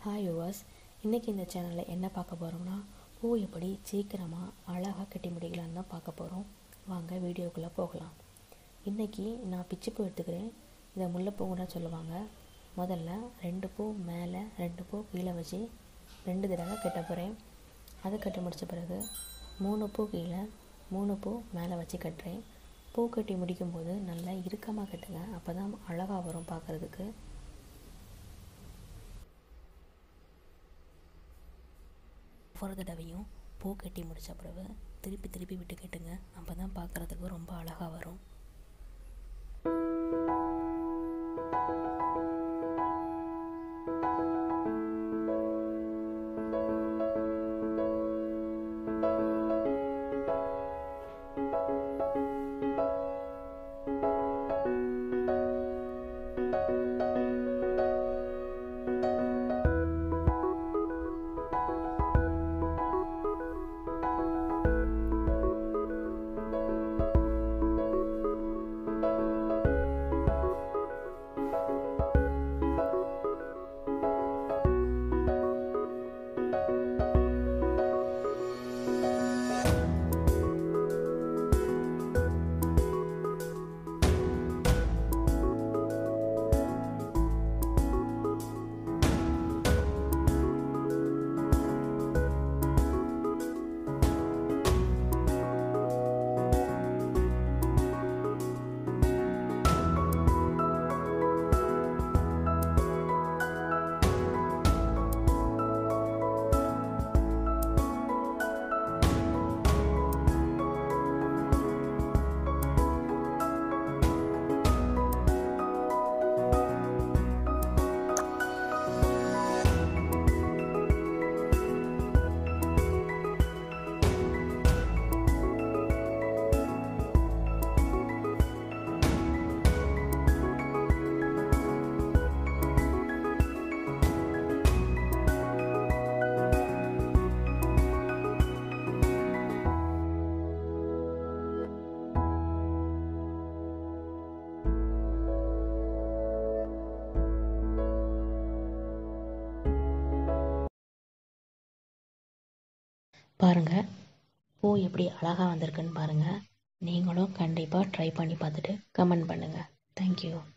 hi yours இன்றைக்கி இந்த சேனலில் என்ன பார்க்க போகிறோம்னா பூ எப்படி சீக்கிரமாக அழகாக கட்டி முடிக்கலான்னு தான் பார்க்க போகிறோம் வாங்க வீடியோக்குள்ளே போகலாம் இன்றைக்கி நான் பிச்சி பூ எடுத்துக்கிறேன் இதை முல்லைப்பூன்னு சொல்லுவாங்க முதல்ல ரெண்டு பூ மேலே ரெண்டு பூ கீழே வச்சு ரெண்டு தடவை கட்ட போகிறேன் அதை கட்டி முடித்த பிறகு மூணு பூ கீழே மூணு பூ மேலே வச்சு கட்டுறேன் பூ கட்டி முடிக்கும்போது நல்லா இறுக்கமாக கட்டுங்க அப்போ தான் அழகாக வரும் பார்க்குறதுக்கு ஒவ்வொரு தடவையும் பூ கட்டி முடித்த பிறகு திருப்பி திருப்பி விட்டு கட்டுங்க அப்போ தான் பார்க்குறதுக்கு ரொம்ப அழகாக வரும் பாருங்கள் பூ எப்படி அழகாக வந்திருக்குன்னு பாருங்கள் நீங்களும் கண்டிப்பாக ட்ரை பண்ணி பார்த்துட்டு கமெண்ட் பண்ணுங்கள் தேங்க்யூ